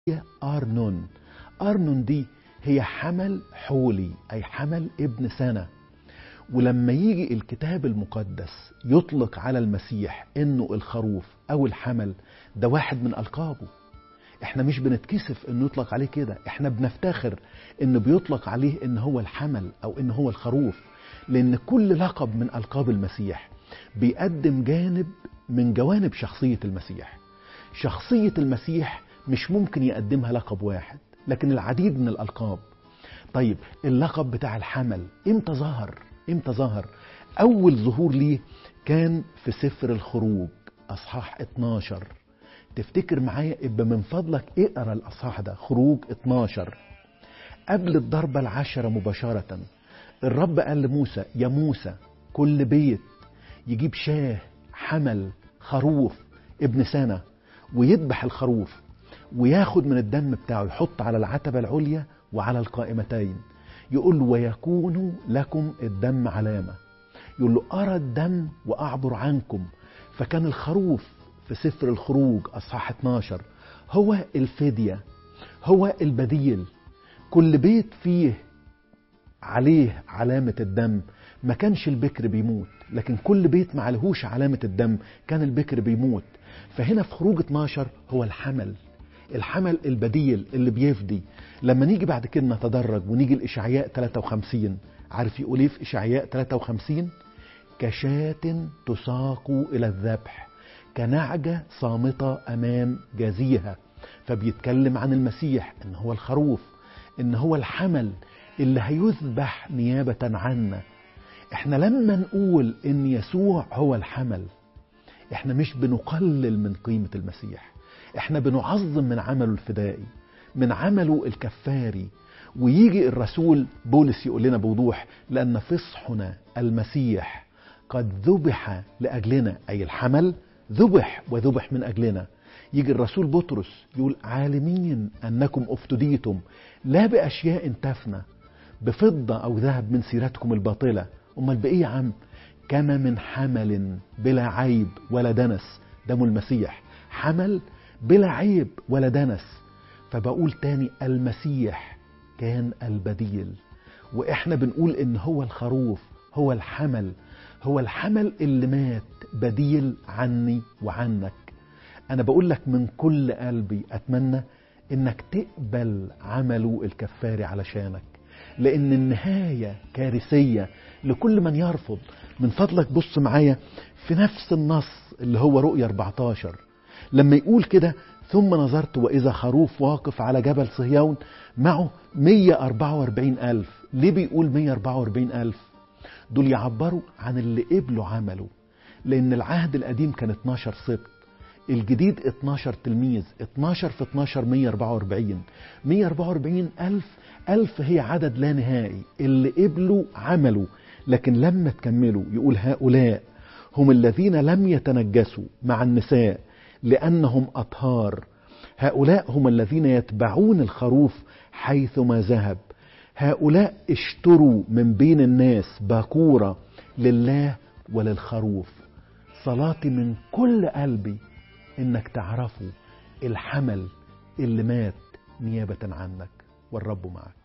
هي أرنون أرنون دي هي حمل حولي أي حمل ابن سنة ولما يجي الكتاب المقدس يطلق على المسيح انه الخروف او الحمل ده واحد من القابه احنا مش بنتكسف انه يطلق عليه كده احنا بنفتخر انه بيطلق عليه ان هو الحمل او ان هو الخروف لان كل لقب من القاب المسيح بيقدم جانب من جوانب شخصية المسيح شخصية المسيح مش ممكن يقدمها لقب واحد لكن العديد من الألقاب طيب اللقب بتاع الحمل امتى ظهر امتى ظهر اول ظهور ليه كان في سفر الخروج اصحاح 12 تفتكر معايا ابقى من فضلك اقرا الاصحاح ده خروج 12 قبل الضربة العشرة مباشرة الرب قال لموسى يا موسى كل بيت يجيب شاه حمل خروف ابن سنة ويذبح الخروف وياخد من الدم بتاعه يحط على العتبة العليا وعلى القائمتين يقول له ويكون لكم الدم علامة يقول له أرى الدم وأعبر عنكم فكان الخروف في سفر الخروج أصحاح 12 هو الفدية هو البديل كل بيت فيه عليه علامة الدم ما كانش البكر بيموت لكن كل بيت ما عليهوش علامة الدم كان البكر بيموت فهنا في خروج 12 هو الحمل الحمل البديل اللي بيفدي لما نيجي بعد كده نتدرج ونيجي لإشعياء 53 عارف يقول ايه في إشعياء 53 كشاة تساق إلى الذبح كنعجة صامتة أمام جازيها فبيتكلم عن المسيح إن هو الخروف إن هو الحمل اللي هيذبح نيابة عنا احنا لما نقول إن يسوع هو الحمل احنا مش بنقلل من قيمة المسيح احنا بنعظم من عمله الفدائي من عمله الكفاري ويجي الرسول بولس يقول لنا بوضوح لأن فصحنا المسيح قد ذبح لأجلنا أي الحمل ذبح وذبح من أجلنا يجي الرسول بطرس يقول عالمين أنكم افتديتم لا بأشياء تفنى بفضة أو ذهب من سيرتكم الباطلة أمال بإيه يا عم كما من حمل بلا عيب ولا دنس دم المسيح حمل بلا عيب ولا دنس فبقول تاني المسيح كان البديل واحنا بنقول ان هو الخروف هو الحمل هو الحمل اللي مات بديل عني وعنك انا بقول لك من كل قلبي اتمنى انك تقبل عمله الكفاري علشانك لان النهايه كارثيه لكل من يرفض من فضلك بص معايا في نفس النص اللي هو رؤيا 14 لما يقول كده ثم نظرت وإذا خروف واقف على جبل صهيون معه 144 ألف ليه بيقول 144 ألف دول يعبروا عن اللي قبلوا عمله لأن العهد القديم كان 12 سبط الجديد 12 تلميذ 12 في 12 144 144 ألف ألف هي عدد لا نهائي اللي قبلوا عمله لكن لما تكملوا يقول هؤلاء هم الذين لم يتنجسوا مع النساء لأنهم أطهار هؤلاء هم الذين يتبعون الخروف حيثما ذهب هؤلاء اشتروا من بين الناس باكورة لله وللخروف صلاتي من كل قلبي انك تعرفوا الحمل اللي مات نيابة عنك والرب معك